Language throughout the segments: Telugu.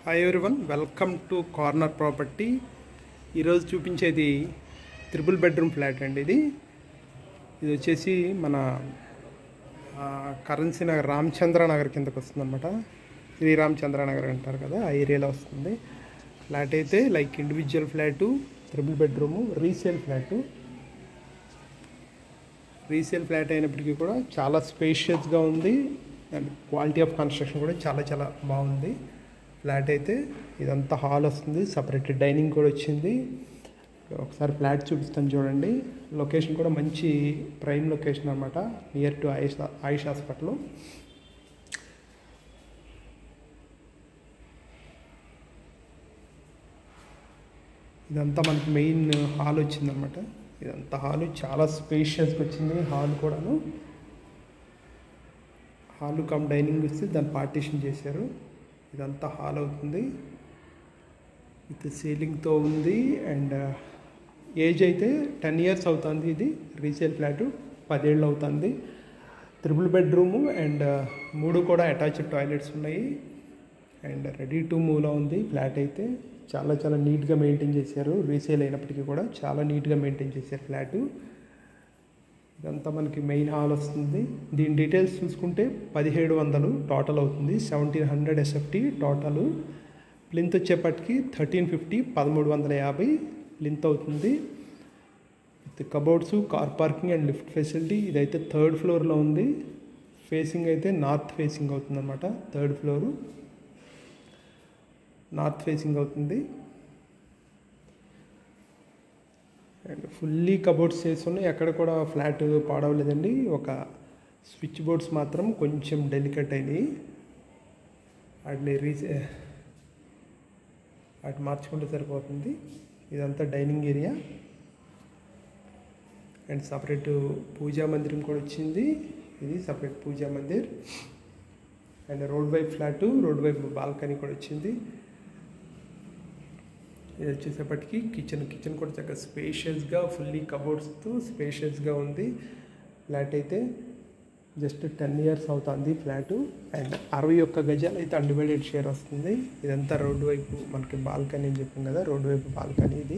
hi everyone welcome to corner property ఈరోజు చూపించేది త్రిబుల్ బెడ్రూమ్ ఫ్లాట్ అండి ఇది ఇది వచ్చేసి మన ఆ, కరెన్సీ నగర్ రామచంద్ర నగర్ కిందకు వస్తుంది అనమాట శ్రీరామచంద్ర నగర్ అంటారు కదా ఆ ఏరియాలో వస్తుంది ఫ్లాట్ అయితే like individual flat triple bedroom resale flat resale flat అయినప్పటికీ కూడా చాలా స్పేషియస్గా ఉంది అండ్ క్వాలిటీ ఆఫ్ కన్స్ట్రక్షన్ కూడా చాలా చాలా బాగుంది ఫ్లాట్ అయితే ఇదంతా హాల్ వస్తుంది సపరేట్ డైనింగ్ కూడా వచ్చింది ఒకసారి ఫ్లాట్ చూపిస్తాను చూడండి లొకేషన్ కూడా మంచి ప్రైమ్ లొకేషన్ అనమాట near to Ayush Ayush hospital ఇదంతా మనకి మెయిన్ హాల్ వచ్చిందనమాట ఇదంతా హాల్ చాలా స్పేషియస్గా వచ్చింది హాల్ కూడాను హాల్ కమ్ డైనింగ్ వస్తే దాన్ని పార్టీషన్ చేశారు ఇదంతా హాల్ అవుతుంది విత్ సీలింగ్తో ఉంది అండ్ ఏజ్ అయితే టెన్ ఇయర్స్ అవుతుంది ఇది రీసేల్ ఫ్లాటు పదేళ్ళు అవుతుంది త్రిబుల్ బెడ్రూము అండ్ మూడు కూడా అటాచ్డ్ టాయిలెట్స్ ఉన్నాయి అండ్ రెడీ టు మూవ్లో ఉంది ఫ్లాట్ అయితే చాలా చాలా నీట్గా మెయింటైన్ చేశారు రీసేల్ అయినప్పటికీ కూడా చాలా నీట్గా మెయింటైన్ చేశారు ఫ్లాటు ఇదంతా మనకి మెయిన్ హాల్ వస్తుంది దీని డీటెయిల్స్ చూసుకుంటే పదిహేడు వందలు టోటల్ అవుతుంది seventeen hundred SFT total plinth వచ్చేపటికి థర్టీన్ ఫిఫ్టీ పదమూడు వందల యాభై ప్లింత్ అవుతుంది with cupboards car parking and lift facility ఇదైతే థర్డ్ ఫ్లోర్లో ఉంది ఫేసింగ్ అయితే నార్త్ ఫేసింగ్ అవుతుంది అనమాట థర్డ్ ఫ్లోరు నార్త్ ఫేసింగ్ అవుతుంది అండ్ ఫుల్లీ కబోర్డ్స్ చేసి ఉన్నాయి ఎక్కడ కూడా ఫ్లాట్ పాడవలేదండి ఒక స్విచ్ బోర్డ్స్ మాత్రం కొంచెం డెలికేట్ అయినాయి వాటిని రీచ్ వాటి మార్చుకుంటే సరిపోతుంది ఇదంతా డైనింగ్ ఏరియా అండ్ సపరేట్ పూజా మందిరం కూడా వచ్చింది ఇది సపరేట్ పూజా మందిర్ అండ్ రోడ్ వైపు ఫ్లాటు రోడ్ వైపు బాల్కనీ కూడా వచ్చింది ఇది వచ్చేసేపటికి కిచెన్ కిచెన్ కూడా చక్కగా స్పేషియస్గా ఫుల్లీ కబోర్డ్స్తో స్పేషియస్గా ఉంది ఫ్లాట్ అయితే జస్ట్ టెన్ ఇయర్స్ అవుతుంది ఫ్లాటు అండ్ అరవై ఒక్క గజాలు అయితే అన్డివైడెడ్ షేర్ వస్తుంది ఇదంతా రోడ్డు వైపు మనకి బాల్కనీ అని చెప్పాం కదా రోడ్డు వైపు బాల్కనీ ఇది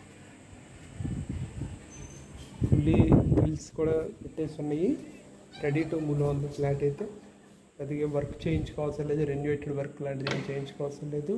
ఫుల్లీ గ్రిల్స్ కూడా పెట్టేసి ఉన్నాయి రెడీ టు మూవ్లో ఉంది ఫ్లాట్ అయితే పెద్దగా వర్క్ చేయించుకోవాల్సిన లేదు రెన్యువేటెడ్ వర్క్ లాంటిది ఏం చేయించుకోవాల్సిన లేదు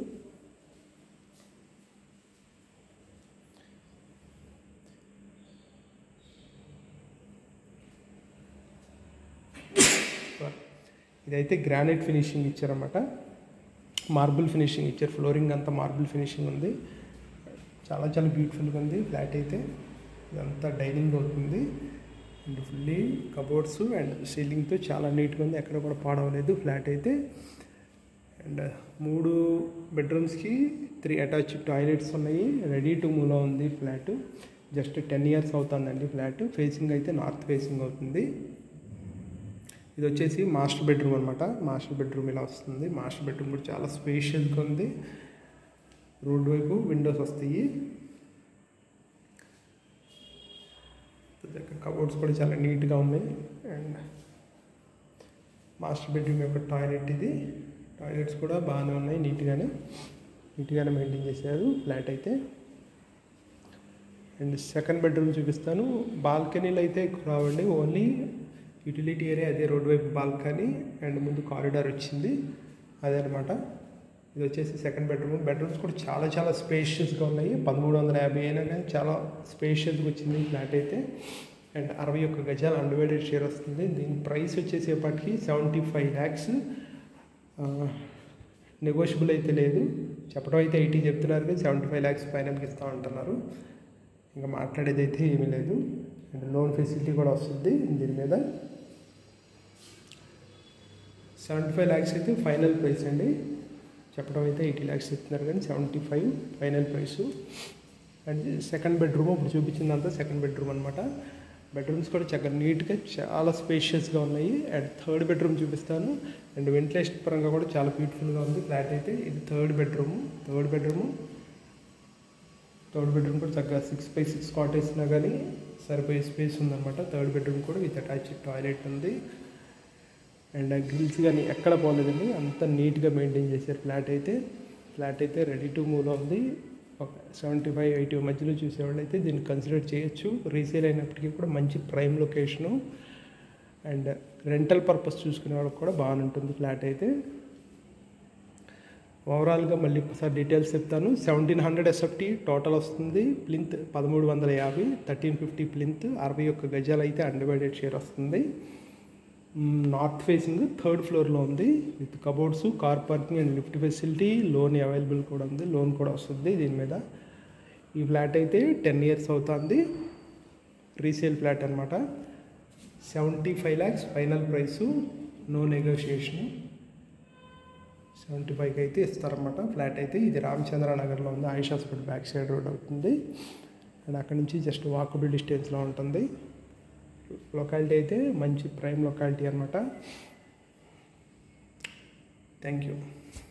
ఇదైతే గ్రానైట్ ఫినిషింగ్ ఇచ్చారన్నమాట మార్బుల్ ఫినిషింగ్ ఇచ్చారు ఫ్లోరింగ్ అంతా మార్బుల్ ఫినిషింగ్ ఉంది చాలా చాలా బ్యూటిఫుల్గా ఉంది ఫ్లాట్ అయితే ఇదంతా డైనింగ్ అవుతుంది అండ్ ఫుల్లీ కబోర్డ్స్ అండ్ సీలింగ్తో చాలా నీట్గా ఉంది ఎక్కడ కూడా పాడవలేదు ఫ్లాట్ అయితే అండ్ మూడు బెడ్రూమ్స్కి త్రీ అటాచ్ టాయిలెట్స్ ఉన్నాయి రెడీ టు మూవ్లో ఉంది ఫ్లాట్ జస్ట్ టెన్ ఇయర్స్ అవుతుందండి ఫ్లాట్ ఫేసింగ్ అయితే నార్త్ ఫేసింగ్ అవుతుంది ఇది వచ్చేసి మాస్టర్ బెడ్రూమ్ అనమాట మాస్టర్ బెడ్రూమ్ ఇలా వస్తుంది మాస్టర్ బెడ్రూమ్ కూడా చాలా స్పేషియస్గా ఉంది రోడ్ వైపు విండోస్ వస్తాయి కబోర్డ్స్ కూడా చాలా నీట్గా ఉన్నాయి అండ్ మాస్టర్ బెడ్రూమ్ యొక్క టాయిలెట్ ఇది టాయిలెట్స్ కూడా బాగానే ఉన్నాయి నీట్గానే నీట్గానే మెయింటైన్ చేశారు ఫ్లాట్ అయితే అండ్ సెకండ్ బెడ్రూమ్ చూపిస్తాను బాల్కనీలు అయితే ఎక్కువ రావండి ఓన్లీ యూటిలిటీ ఏరియా అదే రోడ్ వైపు బాల్కనీ అండ్ ముందు కారిడార్ వచ్చింది అదే అనమాట ఇది వచ్చేసి సెకండ్ బెడ్రూమ్ బెడ్రూమ్స్ కూడా చాలా చాలా స్పేషియస్గా ఉన్నాయి పదమూడు వందల యాభై అయినా కానీ చాలా స్పేషియస్గా వచ్చింది ఫ్లాట్ అయితే అండ్ అరవై ఒక్క గజాలు అన్డివైడెడ్ షేర్ వస్తుంది దీని ప్రైస్ వచ్చేసేపటికి సెవెంటీ ఫైవ్ ల్యాక్స్ నెగోషియబుల్ అయితే లేదు చెప్పడం అయితే ఎయిటీ చెప్తున్నారు కానీ సెవెంటీ ఫైవ్ ల్యాక్స్ ఫైనల్కి ఇస్తామంటున్నారు ఇంకా మాట్లాడేది అయితే ఏమీ లేదు అండ్ లోన్ ఫెసిలిటీ కూడా వస్తుంది దీని మీద సెవెంటీ ఫైవ్ ల్యాక్స్ అయితే ఫైనల్ ప్రైస్ అండి చెప్పడం అయితే ఎయిటీ ల్యాక్స్ ఇస్తున్నారు కానీ seventy five final price and second bedroom ఇప్పుడు చూపించిందంతా సెకండ్ బెడ్రూమ్ అనమాట బెడ్రూమ్స్ కూడా చక్కగా నీట్గా చాలా స్పేషియస్గా ఉన్నాయి అండ్ థర్డ్ బెడ్రూమ్ చూపిస్తాను అండ్ వెంటిలేషన్ పరంగా కూడా చాలా బ్యూటిఫుల్గా ఉంది ఫ్లాట్ అయితే ఇది third bedroom third bedroom third bedroom కూడా చక్కగా సిక్స్ బై సిక్స్ కాట్ వేసినా కానీ సరిపోయే స్పేస్ ఉందన్నమాట థర్డ్ బెడ్రూమ్ కూడా విత్ అటాచ్ టాయిలెట్ ఉంది అండ్ గ్రిల్స్ కానీ ఎక్కడ పోలేదండి అంత నీట్గా మెయింటైన్ చేశారు ఫ్లాట్ అయితే ఫ్లాట్ అయితే రెడీ టు మూవ్లో ఉంది ఒక సెవెంటీ ఫైవ్ ఎయిటీ మధ్యలో చూసేవాళ్ళు అయితే దీన్ని కన్సిడర్ చేయొచ్చు రీసేల్ అయినప్పటికీ కూడా మంచి prime location and rental purpose చూసుకునే వాళ్ళకి కూడా బాగానే ఉంటుంది ఫ్లాట్ అయితే ఓవరాల్గా మళ్ళీ ఒకసారి డీటెయిల్స్ చెప్తాను సెవెంటీన్ హండ్రెడ్ ఎస్ఎఫ్టీ టోటల్ వస్తుంది ప్లింత్ పదమూడు వందల యాభై థర్టీన్ ఫిఫ్టీ ప్లింత్ అరవై ఒక్క గజాలు అయితే అన్డివైడెడ్ షేర్ వస్తుంది నార్త్ ఫేసింగ్ థర్డ్ ఫ్లోర్లో ఉంది with cupboards car parking and lift facility loan available కూడా ఉంది లోన్ కూడా వస్తుంది దీని మీద ఈ ఫ్లాట్ అయితే టెన్ ఇయర్స్ అవుతుంది రీసేల్ ఫ్లాట్ అనమాట seventy five lakhs final price no negotiation seventy ఫైవ్కి అయితే ఇస్తారన్నమాట ఫ్లాట్ అయితే ఇది రామచంద్ర నగర్లో ఉంది Ayush hospital back side road అవుతుంది అండ్ అక్కడ నుంచి జస్ట్ వాకబుల్ డిస్టెన్స్లో ఉంటుంది లొకాలిటీ అయితే మంచి ప్రైమ్ లొకాలిటీ అనమాట థ్యాంక్ యూ